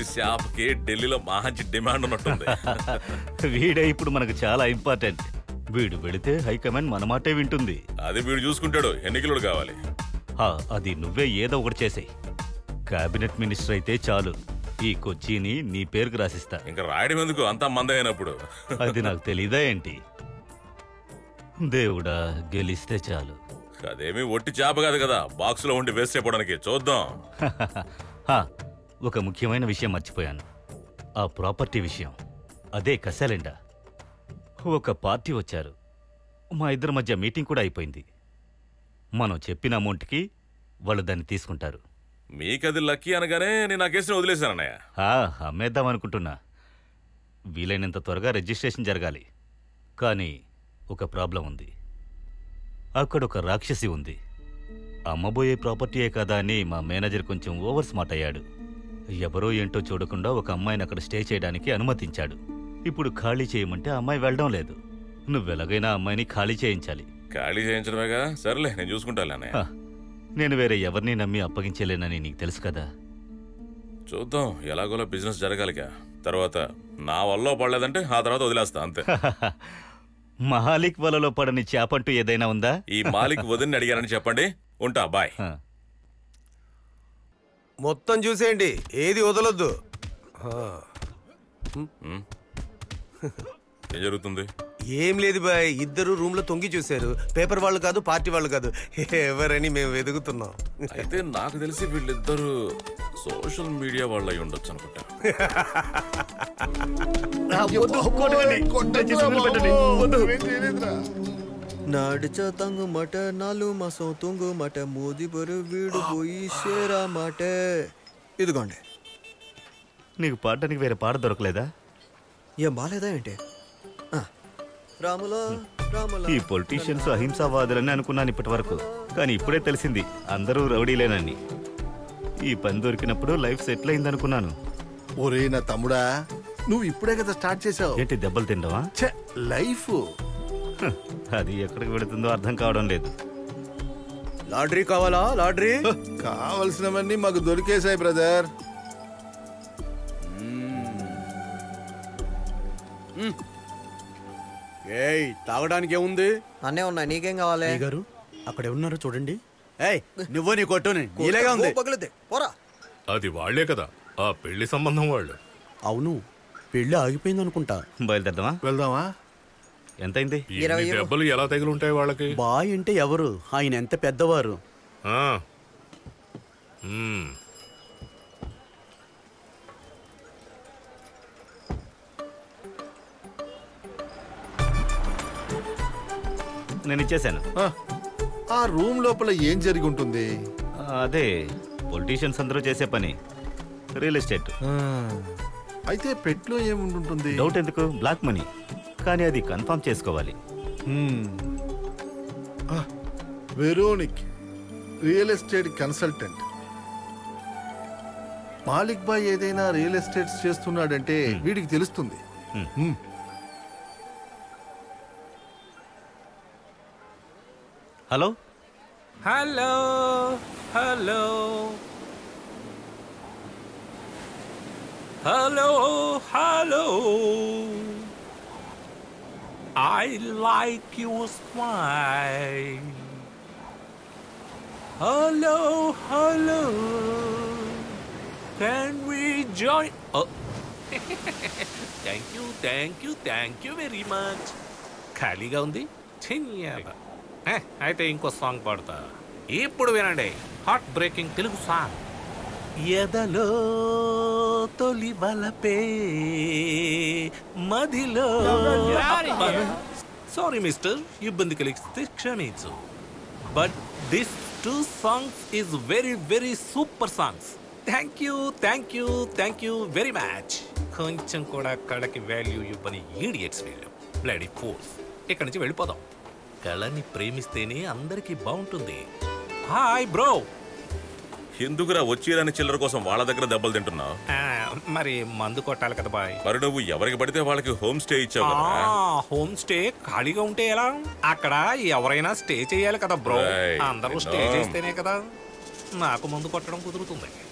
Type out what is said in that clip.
శాప్కి ఢిల్లీలో మంచి డిమాండ్ ఉన్నట్టుంది వీడే ఇప్పుడు మనకు చాలా ఇంపార్టెంట్ వీడు వెళితే హైకమాండ్ మన మాటే వింటుంది అది వీడు చూసుకుంటాడు ఎన్ని కిలోలు కావాలి హా, అది నువ్వే ఏదో ఒకటి చేసేయ్ కేబినెట్ మినిస్టర్ అయితే చాలు ఈ కొచ్చిని నీ పేరుకు రాసిస్తా ఇంకా రాయడం ఎందుకు అంతా మంద అయినప్పుడు అది నాకు తెలీదా ఏంటి దేవుడా గెలిస్తే చాలు అదేమీ ఒట్టి చేప కాదు కదా బాక్స్ లో ఉండి వేస్ట్ అయిపోవడానికి చూద్దాం హా, ఒక ముఖ్యమైన విషయం మర్చిపోయాను ఆ ప్రాపర్టీ విషయం అదే కసాలెండా ఒక పార్టీ వచ్చారు మా ఇద్దరి మధ్య మీటింగ్ కూడా అయిపోయింది మనం చెప్పిన అమౌంట్కి వాళ్ళు దాన్ని తీసుకుంటారు మీకది లక్కీ అనగానే నేను ఆ కేసుని వదిలేశాను అన్నయ్య హా, అమ్మేద్దాం అనుకుంటున్నా వీలైనంత త్వరగా రిజిస్ట్రేషన్ జరగాలి కానీ ఒక ప్రాబ్లం ఉంది అక్కడ ఒక రాక్షసి ఉంది అమ్మబోయే ప్రాపర్టీయే కదా అని మా మేనేజర్ కొంచెం ఓవర్ స్మార్ట్ అయ్యాడు ఎవరో ఏంటో చూడకుండా ఒక అమ్మాయిని అక్కడ స్టే చేయడానికి అనుమతించాడు ఇప్పుడు ఖాళీ చేయమంటే ఆ అమ్మాయి వెళ్ళడం లేదు నువ్వెలాగైనా ఆ అమ్మాయిని ఖాళీ చేయించాలి ఖాళీ చేయించడమేగా సర్లే నేను చూసుకుంటాను అన్నయ్య హా, నేను వేరే ఎవరిని నమ్మి అప్పగించలేనని నీకు తెలుసు కదా చూద్దాం ఎలాగోలా బిజినెస్ జరగాలిగా తర్వాత నా వల్ల పడలేదంటే ఆ తర్వాత వదిలేస్తా అంతే మహాలిక్ వలలో పడని చేపంటూ ఏదైనా ఉందా ఈ మాలిక్ వదిన్ని అడిగానని చెప్పండి ఉంటా బాయ్ హా. మొత్తం చూసేయండి ఏది వదలొద్దు ఆ, ఏం జరుగుతుంది ఏం లేదు బాయ్ ఇద్దరు రూమ్ లో తొంగి చూశారు పేపర్ వాళ్ళు కాదు పార్టీ వాళ్ళు కాదు ఎవరని మేము వెతుకుతున్నాం అయితే నాకు తెలిసి వీళ్ళిద్దరు సోషల్ మీడియా వాళ్ళు అయి ఉండొచ్చు అనుకుంటా నాడిచ తంగు మట నాలు మాసం తుంగు మట మోది బరు వీడు పోయి షేరా మాట ఇదిగోండి నీకు పాడడానికి వేరే పాట దొరకలేదా ఏం బాలేదా ఏంటి ఆ, రాములా రాములా ఈ పొలిటీషియన్స్ అహింసావాదులని అనుకున్నాను ఇప్పటి వరకు కానీ ఇప్పుడే తెలిసింది అందరూ రౌడీలేనని ఈ పని దొరికినప్పుడు లైఫ్ సెటిల్ అయింది అనుకున్నాను ఒరే నా తమ్ముడా నువ్వు ఇప్పుడే కదా స్టార్ట్ చేసావు ఏంటి దెబ్బలు తిండవా ఛే, లైఫ్ హ, అది ఎక్కడికి వెళుతుందో అర్థం కావడం లేదు లాటరీ కావాలా లాటరీ కావలసినవన్నీ మాకు దొరికేశాయి బ్రదర్ ఏయ్ తాగడానికి ఏముంది అన్నే ఉన్నాయి నీకేం కావాలి గారు అక్కడ ఉన్నారో చూడండి ఏయ్ నువ్వు నీ కొట్టుని నీలేగా ఉంది ఓ, పగిలిద్ది పోరా అది వాళ్లే కదా ఆ పెళ్లి సంబంధం వాళ్ళు అవును పెళ్లి ఆగిపోయింది అనుకుంటా బయలుదేరదామా వెళ్దామా ఎంతైంది ఇరవై ఎన్ని దెబ్బలు ఎలా తగిలి ఉంటాయి వాళ్ళకి బాయ్ అంటే ఎవరు ఆయన ఎంత పెద్దవారు ఆ. మ్మ్. నేను ఇచ్చేశాను ఆ, ఆ రూమ్ లోపల ఏం జరిగి ఉంటుంది ఆ, అదే పొలిటీషియన్స్ అందరూ చేసే పని రియల్ ఎస్టేట్ ఆ, అయితే పెట్లో ఏముంటుంది డౌట్ ఎందుకు బ్లాక్ మనీ కానీ అది కన్ఫర్మ్ చేసుకోవాలి వెరోనిక్ real estate consultant Malik boy ఏదైనా రియల్ ఎస్టేట్స్ చేస్తున్నాడంటే వీడికి తెలుస్తుంది Hmm. Hmm. Hello hello hello hello hello I like your smile hello hello can we join thank you thank you thank you very much ఖాళీగా ఉంది చిన్నగా ఏ, అయితే ఇంకో సాంగ్ పాడతా ఇప్పుడు వినండి హాట్ బ్రేకింగ్ తెలుగు సాంగ్ ఎదలో తొలి బలపే మదిలో సారీ మిస్టర్ ఇబ్బంది కలిగిస్తే క్షమించు but this two songs is very very super songs thank you thank you thank you very much కొంచెం కూడా కళకి వాల్యూ ఇవ్వని ఈడియట్స్ వీళ్ళు బ్లడీ ఫోర్స్ ఇక్కడి నుంచి వెళ్ళిపోదాం కళని ప్రేమిస్తేనే అందరికీ బాగుంటుంది హాయ్ బ్రో ఎందుకురా వచ్చిరాని చిల్లర కోసం వాళ్ళ దగ్గర దెబ్బలు తింటున్నావు మరి మందు కొట్టాలి కదా బాయ్ మరి నువ్వు ఎవరికి పడితే వాళ్ళకి హోమ్ స్టే ఇచ్చావు కదా హోమ్ స్టే ఖాళీగా ఉంటే ఎలా అక్కడ ఎవరైనా స్టే చేయాలి కదా బ్రో Right. అందరూ స్టే No. చేస్తేనే కదా నాకు మందు కొట్టడం కుదురుతుంది